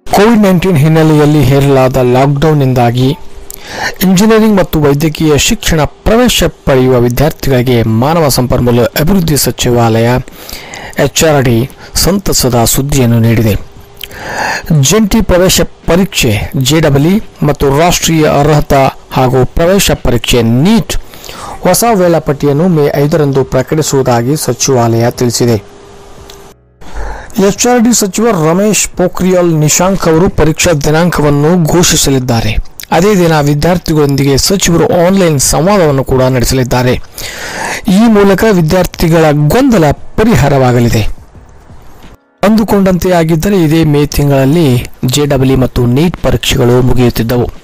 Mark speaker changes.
Speaker 1: Covid nineteen ಹಿನ್ನೆಲೆಯಲ್ಲಿ ಹೇರಲಾದ ಲಾಕ್ಡೌನ್ನಿಂದಾಗಿ engineering ಮತ್ತು ವೈದ್ಯಕೀಯ ಶಿಕ್ಷಣ ಪ್ರವೇಶ ಪಡೆಯುವ ವಿದ್ಯಾರ್ಥಿಗಳಿಗೆ ಮಾನವ ಸಂಪನ್ಮೂಲ ಅಭಿವೃದ್ಧಿ ಸಚಿವಾಲಯ ಎಚ್ಆರ್ಡಿ ಸಂತಸದ ಸುದ್ದಿಯನ್ನು ನೀಡಿದೆ ಜಂಟಿ ಪ್ರವೇಶ ಪರೀಕ್ಷೆ ಜೆಡಬ್ಲ್ಇ ಮತ್ತು ರಾಷ್ಟ್ರೀಯ ಅರ್ಹತಾ ಹಾಗೂ ಪ್ರವೇಶ ಪರೀಕ್ಷೆ ನೀಟ್ ಹೊಸ ವೇಳಾಪಟ್ಟಿಯನ್ನು ಮೇ ಐದರಂದು ಪ್ರಕಟಿಸುವುದಾಗಿ ಸಚಿವಾಲಯ ತಿಳಿಸಿದೆ ಎಚ್ಆರ್ಡಿ ಸಚಿವ ರಮೇಶ್ ಪೋಖ್ರಿಯಾಲ್ ನಿಶಾಂಕ್ ಅವರು ಪರೀಕ್ಷಾ ದಿನಾಂಕವನ್ನು ಘೋಷಿಸಲಿದ್ದಾರೆ ಅದೇ ದಿನ ವಿದ್ಯಾರ್ಥಿಗಳೊಂದಿಗೆ ಸಚಿವರು ಆನ್ಲೈನ್ ಸಂವಾದವನ್ನು ಕೂಡ ನಡೆಸಲಿದ್ದಾರೆ ಈ ಮೂಲಕ ವಿದ್ಯಾರ್ಥಿಗಳ ಗೊಂದಲ ಪರಿಹಾರವಾಗಲಿದೆ ಅಂದುಕೊಂಡಂತೆ ಆಗಿದ್ದರೆ ಇದೇ ಮೇ ತಿಂಗಳಲ್ಲಿ ಜೆಡಬ್ಲ್ಇ ಮತ್ತು ನೀಟ್ ಪರೀಕ್ಷೆಗಳು ಮುಗಿಯುತ್ತಿದ್ದವು